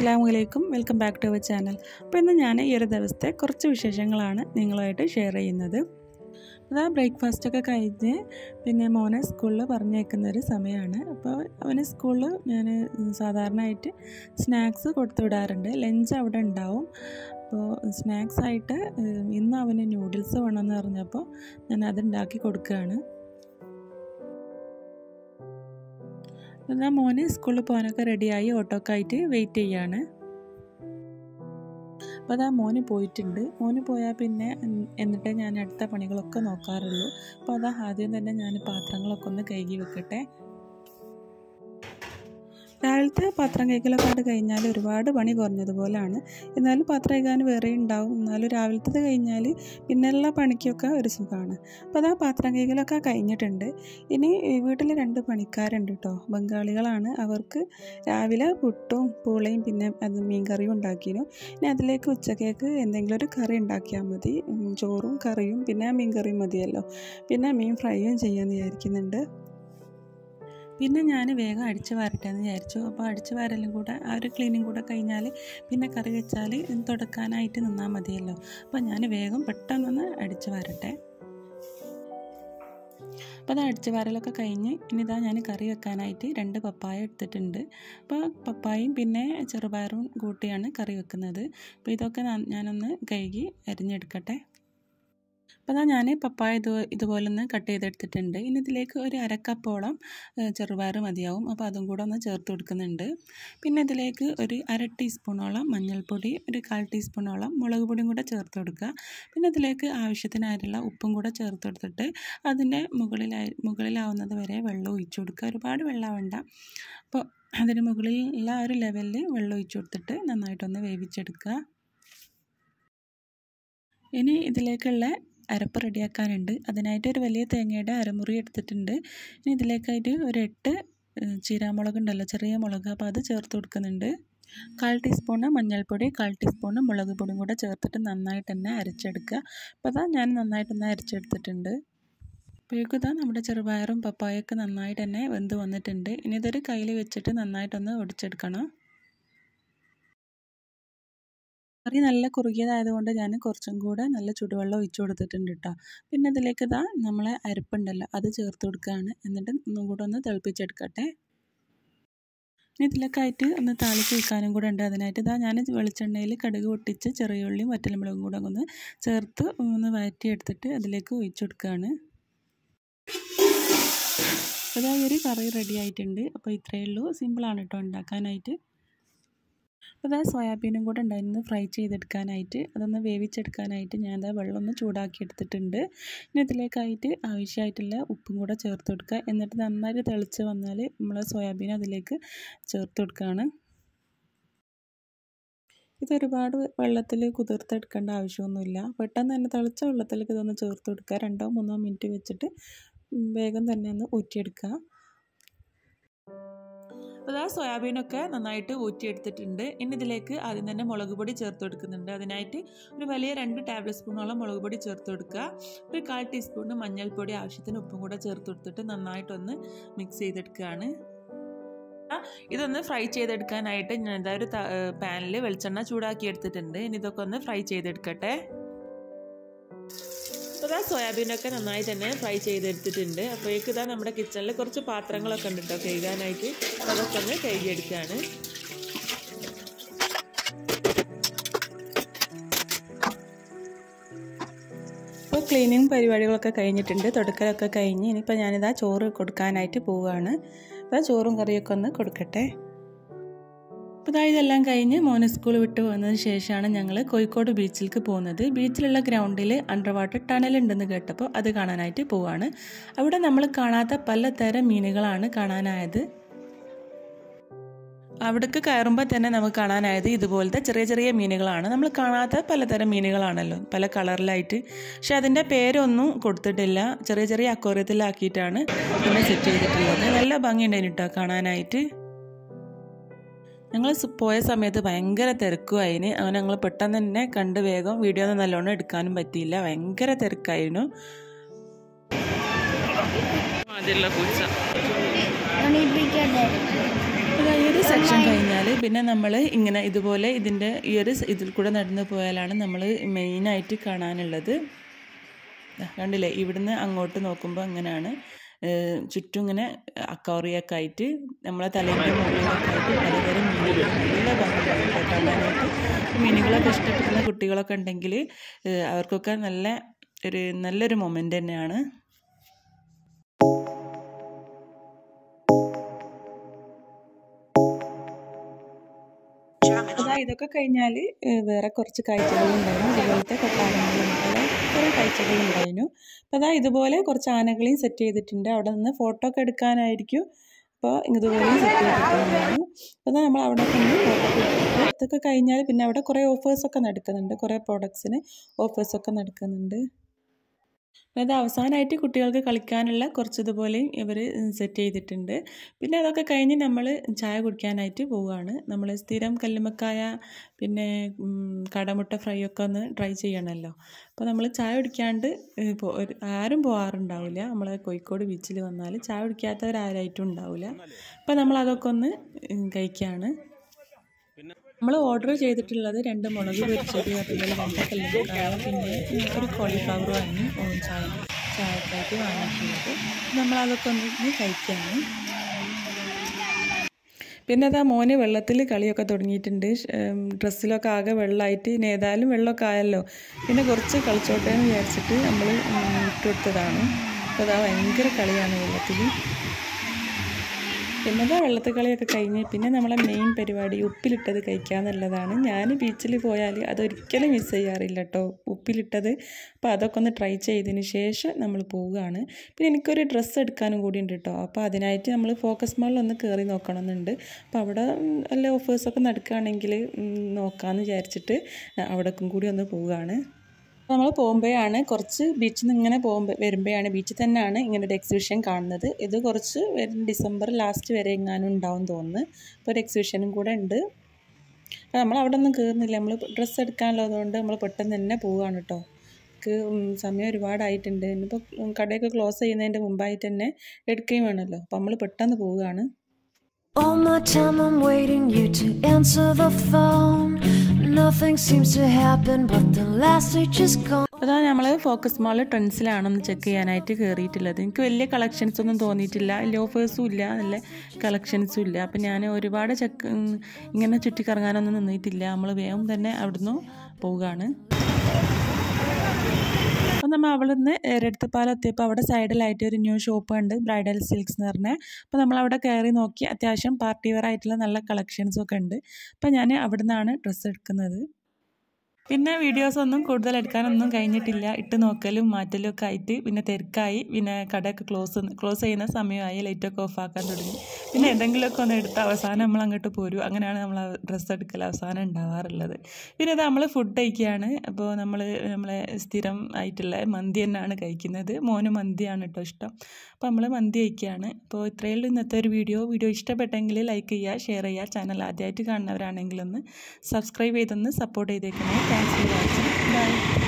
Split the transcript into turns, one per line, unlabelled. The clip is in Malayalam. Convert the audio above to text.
അസ്സാം വലൈക്കും welcome back to our channel അപ്പോൾ ഇന്ന് ഞാൻ ഈ ഒരു ദിവസത്തെ കുറച്ച് വിശേഷങ്ങളാണ് നിങ്ങളുമായിട്ട് ഷെയർ ചെയ്യുന്നത് അതാ ബ്രേക്ക്ഫാസ്റ്റൊക്കെ കഴിഞ്ഞ് പിന്നെ മോനെ സ്കൂളിൽ പറഞ്ഞേക്കുന്ന ഒരു സമയമാണ് അപ്പോൾ അവന് സ്കൂളിൽ ഞാൻ സാധാരണയായിട്ട് സ്നാക്സ് കൊടുത്തു വിടാറുണ്ട് ലഞ്ച് അവിടെ ഉണ്ടാവും അപ്പോൾ സ്നാക്സ് ആയിട്ട് ഏഹ്, ഇന്ന് അവന് നൂഡിൽസ് വേണമെന്ന് പറഞ്ഞപ്പോൾ ഞാൻ അത് ഉണ്ടാക്കി കൊടുക്കുകയാണ് എന്നാൽ മോന് സ്കൂളിൽ പോകാനൊക്കെ റെഡിയായി ഓട്ടോക്കായിട്ട് വെയിറ്റ് ചെയ്യാണ് അപ്പോൾ അതാ മോന് പോയിട്ടുണ്ട് മോന് പോയാൽ പിന്നെ ഉം, എന്നിട്ടേ ഞാൻ അടുത്ത പണികളൊക്കെ നോക്കാറുള്ളൂ അപ്പോൾ അതാ ആദ്യം തന്നെ ഞാൻ പാത്രങ്ങളൊക്കെ ഒന്ന് കഴുകി വെക്കട്ടെ രാവിലത്തെ പാത്രം കഴുകലൊക്കെ ആയിട്ട് കഴിഞ്ഞാൽ ഒരുപാട് പണി കുറഞ്ഞതുപോലെയാണ് എന്നാലും പാത്രം കഴുകാൻ വേറെ ഉണ്ടാവും എന്നാലും രാവിലത്തേത് കഴിഞ്ഞാൽ പിന്നെയുള്ള പണിക്കൊക്കെ ഒരു സുഖമാണ് അപ്പോൾ അതാ പാത്രം കഴുകലൊക്കെ കഴിഞ്ഞിട്ടുണ്ട് ഇനി വീട്ടിൽ രണ്ട് പണിക്കാരുണ്ട് കേട്ടോ ബംഗാളികളാണ് അവർക്ക് രാവിലെ പുട്ടും പൂളയും പിന്നെ അത് മീൻ കറിയും ഉണ്ടാക്കിയിരുന്നു ഇനി അതിലേക്ക് ഉച്ചക്കേക്ക് എന്തെങ്കിലും ഒരു കറി ഉണ്ടാക്കിയാൽ മതി ഉം, ചോറും കറിയും പിന്നെ മീൻ കറിയും മതിയല്ലോ പിന്നെ മീൻ ഫ്രൈയും ചെയ്യാമെന്ന് വിചാരിക്കുന്നുണ്ട് പിന്നെ ഞാൻ വേഗം അടിച്ച് വാരട്ടെ എന്ന് വിചാരിച്ചു അപ്പോൾ അടിച്ച് വാരലും കൂടെ ആ ഒരു ക്ലീനിങ് കൂടെ കഴിഞ്ഞാൽ പിന്നെ കറി വെച്ചാൽ തുടക്കാനായിട്ട് നിന്നാൽ മതിയല്ലോ അപ്പോൾ ഞാൻ വേഗം പെട്ടെന്നൊന്ന് അടിച്ച് വാരട്ടെ അപ്പോൾ അത് അടിച്ച് വാരലൊക്കെ കഴിഞ്ഞ് ഇനി ഇതാ ഞാൻ കറി വെക്കാനായിട്ട് രണ്ട് പപ്പായ എടുത്തിട്ടുണ്ട് അപ്പോൾ പപ്പായയും പിന്നെ ചെറുപയറും കൂട്ടിയാണ് കറി വെക്കുന്നത് അപ്പോൾ ഇതൊക്കെ ഞാൻ- ഞാനൊന്ന് കഴുകി അരിഞ്ഞെടുക്കട്ടെ അപ്പോൾ അതാ ഞാൻ പപ്പായ ഇത് ഇതുപോലെ ഒന്ന് കട്ട് ചെയ്തെടുത്തിട്ടുണ്ട് ഇനി ഇതിലേക്ക് ഒരു അരക്കപ്പോളം ഏഹ്, ചെറുപയർ മതിയാവും അപ്പോൾ അതും കൂടെ ഒന്ന് ചേർത്ത് കൊടുക്കുന്നുണ്ട് പിന്നെ ഇതിലേക്ക് ഒരു അര ടീസ്പൂണോളം മഞ്ഞൾപ്പൊടി ഒരു കാൽ ടീസ്പൂണോളം മുളക് പൊടിയും കൂടെ ചേർത്ത് കൊടുക്കുക പിന്നെ ഇതിലേക്ക് ആവശ്യത്തിനായിട്ടുള്ള ഉപ്പും കൂടെ ചേർത്ത് കൊടുത്തിട്ട് അതിൻ്റെ മുകളിലായി മുകളിലാവുന്നത് വരെ വെള്ളം ഒഴിച്ചു കൊടുക്കുക ഒരുപാട് വെള്ളം വേണ്ട അപ്പോൾ അതിന് മുകളിലുള്ള ആ ഒരു ലെവലിൽ വെള്ളം ഒഴിച്ചു കൊടുത്തിട്ട് നന്നായിട്ടൊന്ന് വേവിച്ചെടുക്കുക ഇനി ഇതിലേക്കുള്ള അരപ്പ് റെഡിയാക്കാനുണ്ട് അതിനായിട്ട് ഒരു വലിയ തേങ്ങയുടെ അരമുറി എടുത്തിട്ടുണ്ട് ഇനി ഇതിലേക്കായിട്ട് ഒരു എട്ട് ഏഹ്, ചീരാമുളക് ഉണ്ടല്ലോ ചെറിയ മുളക് അപ്പോൾ അത് ചേർത്ത് കൊടുക്കുന്നുണ്ട് കാൽ ടീസ്പൂണ് മഞ്ഞൾപ്പൊടി കാൽ ടീസ്പൂണ് മുളക് പൊടിയും കൂടെ ചേർത്തിട്ട് നന്നായിട്ട് തന്നെ അരച്ചെടുക്കുക അപ്പോൾ അതാ ഞാൻ നന്നായിട്ടൊന്ന് അരച്ചെടുത്തിട്ടുണ്ട് അപ്പോഴേക്കും ഇതാ നമ്മുടെ ചെറുപയറും പപ്പായൊക്കെ നന്നായിട്ട് തന്നെ വെന്ത് വന്നിട്ടുണ്ട് ഇനി ഇതൊരു കയ്യിൽ വെച്ചിട്ട് നന്നായിട്ടൊന്ന് ഒടിച്ചെടുക്കണം കറി നല്ല കുറുകിയതായതുകൊണ്ട് ഞാൻ കുറച്ചും കൂടെ നല്ല ചുടുവെള്ളം ഒഴിച്ചു കൊടുത്തിട്ടുണ്ട് കേട്ടോ പിന്നെ ഇതിലേക്ക് ഇതാ നമ്മളെ അരപ്പുണ്ടല്ലോ അത് ചേർത്ത് കൊടുക്കുകയാണ് എന്നിട്ട് ഒന്നും കൂടെ ഒന്ന് തിളപ്പിച്ചെടുക്കട്ടെ ഇനി ഇതിലൊക്കെ ആയിട്ട് ഒന്ന് താളിച്ച് വെക്കാനും കൂടെ ഉണ്ട് അതിനായിട്ട് ഇതാ ഞാൻ വെളിച്ചെണ്ണയിൽ കടുക് പൊട്ടിച്ച് ചെറിയ ഉള്ളിയും വറ്റൽമുളകും കൂടെ ഒന്ന് ചേർത്ത് ഒന്ന് വഴറ്റിയെടുത്തിട്ട് അതിലേക്ക് ഒഴിച്ചു കൊടുക്കുകയാണ് അതാ ഈ ഒരു കറി റെഡി ആയിട്ടുണ്ട് അപ്പോൾ ഇത്രയേ ഉള്ളൂ സിമ്പിളാണ് കേട്ടോ ഉണ്ടാക്കാനായിട്ട് അപ്പോൾ അതാ സോയാബീനും കൂടെ ഉണ്ടായിരുന്നു ഫ്രൈ ചെയ്തെടുക്കാനായിട്ട് അതൊന്ന് വേവിച്ചെടുക്കാനായിട്ട് ഞാൻ അതാ വെള്ളം ഒന്ന് ചൂടാക്കി എടുത്തിട്ടുണ്ട് ഇനി ഇതിലേക്കായിട്ട് ആവശ്യമായിട്ടുള്ള ഉപ്പും കൂടെ ചേർത്ത് കൊടുക്കുക എന്നിട്ട് നന്നായിട്ട് തിളച്ച് വന്നാൽ നമ്മൾ സോയാബീൻ അതിലേക്ക് ചേർത്ത് കൊടുക്കുകയാണ് ഇതൊരുപാട് വെള്ളത്തിൽ കുതിർത്തെടുക്കേണ്ട ആവശ്യമൊന്നുമില്ല പെട്ടെന്ന് തന്നെ തിളച്ച വെള്ളത്തിലേക്ക് ഇതൊന്ന് ചേർത്ത് കൊടുക്കുക രണ്ടോ മൂന്നോ മിനിറ്റ് വെച്ചിട്ട് ഉം, വേഗം തന്നെ ഒന്ന് ഊറ്റിയെടുക്കുക അപ്പോൾ ആ സോയാബീനൊക്കെ നന്നായിട്ട് ഊറ്റിയെടുത്തിട്ടുണ്ട് ഇനി ഇതിലേക്ക് ആദ്യം തന്നെ മുളക് പൊടി ചേർത്ത് കൊടുക്കുന്നുണ്ട് അതിനായിട്ട് ഒരു വലിയ രണ്ട് ടേബിൾ സ്പൂണോളം മുളക് പൊടി ചേർത്ത് കൊടുക്കുക ഒരു കാൽ ടീസ്പൂണ് മഞ്ഞൾപ്പൊടി ആവശ്യത്തിന് ഉപ്പും കൂടെ ചേർത്ത് കൊടുത്തിട്ട് നന്നായിട്ടൊന്ന് മിക്സ് ചെയ്തെടുക്കുകയാണ് ആ, ഇതൊന്ന് ഫ്രൈ ചെയ്തെടുക്കാനായിട്ട് ഞാൻ ഇതാ ഒരു പാനിൽ വെളിച്ചെണ്ണ ചൂടാക്കി എടുത്തിട്ടുണ്ട് ഇനി ഇതൊക്കെ ഒന്ന് ഫ്രൈ ചെയ്തെടുക്കട്ടെ അപ്പോൾ ഇതാ സോയാബീനൊക്കെ നന്നായി തന്നെ ഫ്രൈ ചെയ്തെടുത്തിട്ടുണ്ട് അപ്പോഴേക്ക് ഇതാ നമ്മുടെ കിച്ചണിൽ കുറച്ച് പാത്രങ്ങളൊക്കെ ഉണ്ട് കേട്ടോ കഴുകാനായിട്ട് അപ്പോൾ അതൊക്കെ ഒന്ന് കഴുകിയെടുക്കുകയാണ് ഇപ്പോൾ ക്ലീനിങ് പരിപാടികളൊക്കെ കഴിഞ്ഞിട്ടുണ്ട് തുടക്കലൊക്കെ കഴിഞ്ഞ് ഇനിയിപ്പോൾ ഞാനിതാ ചോറ് കൊടുക്കാനായിട്ട് പോവുകയാണ് അപ്പോൾ ചോറും കറിയൊക്കെ ഒന്ന് കൊടുക്കട്ടെ അപ്പോൾ ഇതാ ഇതെല്ലാം കഴിഞ്ഞ് മോനെ സ്കൂൾ വിട്ട് വന്നതിന് ശേഷമാണ് ഞങ്ങൾ കോഴിക്കോട് ബീച്ചിലേക്ക് പോകുന്നത് ബീച്ചിലുള്ള ഗ്രൗണ്ടിൽ അണ്ടർ വാട്ടർ ടണൽ ഉണ്ടെന്ന് കേട്ടപ്പോൾ അത് കാണാനായിട്ട് പോവാണ് അവിടെ നമ്മൾ കാണാത്ത പലതരം മീനുകളാണ് കാണാനായത് അവിടേക്ക് കയറുമ്പോൾ തന്നെ നമുക്ക് കാണാനായത് ഇതുപോലത്തെ ചെറിയ ചെറിയ മീനുകളാണ് നമ്മൾ കാണാത്ത പലതരം മീനുകളാണല്ലോ പല കളറിലായിട്ട് പക്ഷെ അതിൻ്റെ പേരൊന്നും കൊടുത്തിട്ടില്ല ചെറിയ ചെറിയ അക്വറിയത്തിലാക്കിയിട്ടാണ് പിന്നെ സെറ്റ് ചെയ്തിട്ടുള്ളത് നല്ല ഭംഗിയുണ്ടായിരുന്നു കേട്ടോ കാണാനായിട്ട് ഞങ്ങൾ സ് പോയ സമയത്ത് ഭയങ്കര തിരക്കുമായിന് അങ്ങനെ ഞങ്ങൾ പെട്ടെന്ന് തന്നെ കണ്ട് വേഗം വീഡിയോ ഒന്നും നല്ലോണം എടുക്കാനും പറ്റിയില്ല ഭയങ്കര തിരക്കായിരുന്നു അതിലുള്ള പൂച്ച
എണീപ്പിക്കട്ടെ
അപ്പോൾ ഈ ഒരു സെക്ഷൻ കഴിഞ്ഞാൽ പിന്നെ നമ്മൾ ഇങ്ങനെ ഇതുപോലെ ഇതിൻ്റെ ഈ ഒരു ഇതിൽ കൂടെ നടന്നു പോയാലാണ് നമ്മൾ മെയിനായിട്ട് കാണാനുള്ളത് ദാ കണ്ടില്ലേ ഇവിടുന്ന് അങ്ങോട്ട് നോക്കുമ്പോൾ അങ്ങനെയാണ് ഏഹ് ചുറ്റും ഇങ്ങനെ അക്കോറിയൊക്കെ ആയിട്ട് നമ്മളെ തലേൻ്റെ മുകളിലൊക്കെ ആയിട്ട് പലതരം മീനുകൾ നല്ല ഭംഗിയാണ് കാണാനായിട്ട് മീനുകളൊക്കെ ഇഷ്ടപ്പെടുന്ന കുട്ടികളൊക്കെ ഉണ്ടെങ്കിൽ ഏഹ് അവർക്കൊക്കെ നല്ല ഒരു നല്ലൊരു മൊമെൻ്റ് തന്നെയാണ് അതാ ഇതൊക്കെ കഴിഞ്ഞാൽ വേറെ കുറച്ച് കാഴ്ചകളുണ്ടായിരുന്നു ഇതുപോലത്തെ കൊട്ടാരങ്ങളും പല കുറേ കാഴ്ചകളുണ്ടായിരുന്നു അപ്പോൾ അതാ ഇതുപോലെ കുറച്ച് ആനകളെയും സെറ്റ് ചെയ്തിട്ടുണ്ട് അവിടെ നിന്ന് ഫോട്ടോ ഒക്കെ എടുക്കാനായിരിക്കും അപ്പോൾ ഇതുപോലെയും സെറ്റ് ചെയ്തിട്ടുണ്ടായിരുന്നു അപ്പോൾ അതാ നമ്മൾ അവിടെ നിന്ന് ഫോട്ടോ ഒക്കെ എടുത്തിട്ട് ഇതൊക്കെ കഴിഞ്ഞാൽ പിന്നെ അവിടെ കുറേ ഓഫേഴ്സൊക്കെ നടക്കുന്നുണ്ട് കുറേ പ്രോഡക്ട്സിന് ഓഫേഴ്സൊക്കെ നടക്കുന്നുണ്ട് അതായത് അവസാനമായിട്ട് കുട്ടികൾക്ക് കളിക്കാനുള്ള കുറച്ച് ഇതുപോലെ ഇവർ സെറ്റ് ചെയ്തിട്ടുണ്ട് പിന്നെ അതൊക്കെ കഴിഞ്ഞ് നമ്മൾ ചായ കുടിക്കാനായിട്ട് പോവുകയാണ് നമ്മൾ സ്ഥിരം കല്ലുമ്മക്കായ പിന്നെ ഉം, കടമുട്ട ഫ്രൈ ഒക്കെ ഒന്ന് ട്രൈ ചെയ്യണമല്ലോ അപ്പോൾ നമ്മൾ ചായ കുടിക്കാണ്ട് ഏഹ്, പോ- ഒരു ആരും പോകാറുണ്ടാവില്ല നമ്മൾ കോഴിക്കോട് ബീച്ചിൽ വന്നാൽ ചായ കുടിക്കാത്തവരാരായിട്ടും ഉണ്ടാവില്ല അപ്പോൾ നമ്മൾ അതൊക്കെ ഒന്ന് ഉം, കഴിക്കുകയാണ് നമ്മൾ ഓർഡർ ചെയ്തിട്ടുള്ളത് രണ്ട് മുളക് പൊരിച്ചത് അതുപോലെ രണ്ട് കല്ലുമ്മക്കായ പിന്നെ ഉം, ഒരു കോളിഫ്ലവർ വാങ്ങി ഉം, ചായ ചായക്കായിട്ട് വാങ്ങിയിട്ടുള്ളത് നമ്മൾ അതൊക്കെ ഒന്ന് കഴിക്കുകയാണ് പിന്നെ അതാ മോന് വെള്ളത്തിൽ കളിയൊക്കെ തുടങ്ങിയിട്ടുണ്ട് ഷ്- ഉം, ഡ്രസ്സിലൊക്കെ ആകെ വെള്ളമായിട്ട് ഇനി ഏതായാലും വെള്ളമൊക്കെ ആയല്ലോ പിന്നെ കുറച്ച് കളിച്ചോട്ടെ എന്ന് വിചാരിച്ചിട്ട് നമ്മൾ ഇട്ടുകൊടുത്തതാണ് അപ്പോൾ അതാ ഭയങ്കര കളിയാണ് വെള്ളത്തിൽ പിന്നെ അതാ വെള്ളത്തിൽ കളിയൊക്കെ കഴിഞ്ഞ് പിന്നെ നമ്മളെ മെയിൻ പരിപാടി ഉപ്പിലിട്ടത് കഴിക്കുക എന്നുള്ളതാണ് ഞാൻ ബീച്ചിൽ പോയാൽ അതൊരിക്കലും മിസ് ചെയ്യാറില്ല കേട്ടോ ഉപ്പിലിട്ടത് അപ്പോൾ അതൊക്കെ ഒന്ന് ട്രൈ ചെയ്തതിന് ശേഷം നമ്മൾ പോവുകയാണ് പിന്നെ എനിക്കൊരു ഡ്രസ്സ് എടുക്കാനും കൂടി ഉണ്ട് കേട്ടോ അപ്പോൾ അതിനായിട്ട് നമ്മൾ ഫോക്കസ് മാളിൽ ഒന്ന് കയറി നോക്കണമെന്നുണ്ട് അപ്പോൾ അവിടെ ഉം, നല്ല ഓഫേഴ്സൊക്കെ നടക്കുകയാണെങ്കിൽ ഉം, നോക്കാമെന്ന് വിചാരിച്ചിട്ട് അവിടേക്കും കൂടി ഒന്ന് പോവുകയാണ് നമ്മൾ പോകുമ്പോഴാണ് കുറച്ച് ബീച്ചിൽ നിന്ന് ഇങ്ങനെ പോകുമ്പോൾ വരുമ്പോഴാണ് ബീച്ചിൽ തന്നെയാണ് ഇങ്ങനെ ഒരു എക്സിബിഷൻ കാണുന്നത് ഇത് കുറച്ച് വരും ഡിസംബർ ലാസ്റ്റ് വരെ എങ്ങാനും ഉണ്ടാവും തോന്നുന്നു അപ്പോൾ ഒരു എക്സിബിഷനും കൂടെ ഉണ്ട് അപ്പോൾ നമ്മൾ അവിടെ ഒന്നും കയറുന്നില്ല നമ്മൾ ഡ്രസ്സ് എടുക്കാനുള്ളതുകൊണ്ട് നമ്മൾ പെട്ടെന്ന് തന്നെ പോവുകയാണ് കേട്ടോ നമുക്ക് ഉം, സമയം ഒരുപാടായിട്ടുണ്ട് ഇന്നിപ്പോൾ കടയൊക്കെ ക്ലോസ് ചെയ്യുന്നതിൻ്റെ മുമ്പായിട്ട് തന്നെ എടുക്കുകയും വേണമല്ലോ അപ്പോൾ നമ്മൾ പെട്ടെന്ന് പോവുകയാണ്
All my time I'm waiting you to answer the phone. Nothing seems to happen, but the last day just gone.
അതാ നമ്മൾ ഫോക്കസ് മാൾ ട്രെൻഡ്സിലാണെന്ന് ചെക്ക് ചെയ്യാനായിട്ട് കയറിയിട്ടുള്ളത് എനിക്ക് വലിയ കളക്ഷൻസ് ഒന്നും തോന്നിയിട്ടില്ല വലിയ ഓഫേഴ്സും ഇല്ല നല്ല കളക്ഷൻസും ഇല്ല അപ്പം ഞാൻ ഒരുപാട് ചെക്ക് ഉം, ഇങ്ങനെ ചുറ്റിക്കറങ്ങാനൊന്നും നിന്നിട്ടില്ല നമ്മൾ വേഗം തന്നെ അവിടുന്ന് പോവുകയാണ് അപ്പം നമ്മൾ അവിടെ നിന്ന് എരടുത്തപ്പാലം എത്തിയപ്പോൾ അവിടെ സൈഡിലായിട്ട് ഒരു ന്യൂ ഷോപ്പ് ഉണ്ട് ബ്രൈഡൽ സിൽക്സ് എന്ന് പറഞ്ഞാൽ അപ്പോൾ നമ്മൾ അവിടെ കയറി നോക്കി അത്യാവശ്യം പാർട്ടി വെയർ ആയിട്ടുള്ള നല്ല കളക്ഷൻസും ഒക്കെ ഉണ്ട് അപ്പോൾ ഞാൻ അവിടെ നിന്നാണ് ഡ്രസ്സ് എടുക്കുന്നത് പിന്നെ വീഡിയോസ് ഒന്നും കൂടുതൽ എടുക്കാനൊന്നും കഴിഞ്ഞിട്ടില്ല ഇട്ട് നോക്കലും മാറ്റലും ഒക്കെ ആയിട്ട് പിന്നെ തിരക്കായി പിന്നെ കടയൊക്കെ ക്ലോസ് ക്ലോസ് ചെയ്യുന്ന സമയമായി ലൈറ്റൊക്കെ ഓഫ് ആക്കാൻ തുടങ്ങി പിന്നെ എന്തെങ്കിലുമൊക്കെ ഒന്ന് എടുത്ത് അവസാനം നമ്മൾ അങ്ങോട്ട് പോരും അങ്ങനെയാണ് നമ്മൾ ഡ്രസ്സ് എടുക്കൽ അവസാനം ഉണ്ടാവാറുള്ളത് പിന്നെ ഇത് നമ്മൾ ഫുഡ് കഴിക്കുകയാണ് അപ്പോൾ നമ്മൾ നമ്മളെ സ്ഥിരം ആയിട്ടുള്ള മന്തി തന്നെയാണ് കഴിക്കുന്നത് മോന് മന്തിയാണ് കേട്ടോ ഇഷ്ടം അപ്പോൾ നമ്മൾ മന്തി കഴിക്കുകയാണ് അപ്പോൾ ഇത്രയേ ഉള്ളൂ ഇന്നത്തെ ഒരു വീഡിയോ വീഡിയോ ഇഷ്ടപ്പെട്ടെങ്കിൽ ലൈക്ക് ചെയ്യുക ഷെയർ ചെയ്യുക ചാനൽ ആദ്യമായിട്ട് കാണുന്നവരാണെങ്കിൽ ഒന്ന് സബ്സ്ക്രൈബ് ചെയ്തൊന്ന് സപ്പോർട്ട് ചെയ്തേക്കണേ താങ്ക്സ് ഫോർ വാച്ചിങ് ബൈ